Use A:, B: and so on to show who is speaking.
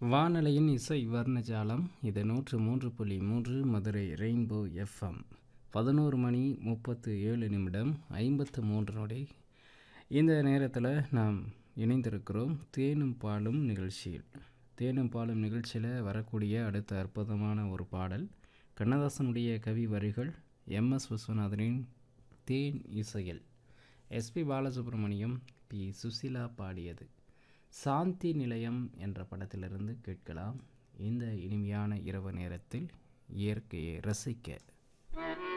A: வானலையின் இசை வர்ணஜாலம் இது நூற்று மூன்று புள்ளி மூன்று மதுரை ரெயின்போ எஃப்எம் பதினோரு மணி முப்பத்து ஏழு நிமிடம் ஐம்பத்து மூன்று நொடி இந்த நேரத்தில் நாம் இணைந்திருக்கிறோம் தேனும் பாலும் நிகழ்ச்சியில் தேனும் பாலும் நிகழ்ச்சியில் வரக்கூடிய அடுத்த அற்புதமான ஒரு பாடல் கண்ணதாசனுடைய கவி வரிகள் எம்எஸ் விஸ்வநாதனின் தேன் இசையில் எஸ்பி பாலசுப்ரமணியம் பி சுசிலா பாடியது சாந்தி நிலையம் என்ற படத்திலிருந்து கேட்கலாம் இந்த இனிமையான இரவு நேரத்தில் இயற்கையை ரசிக்க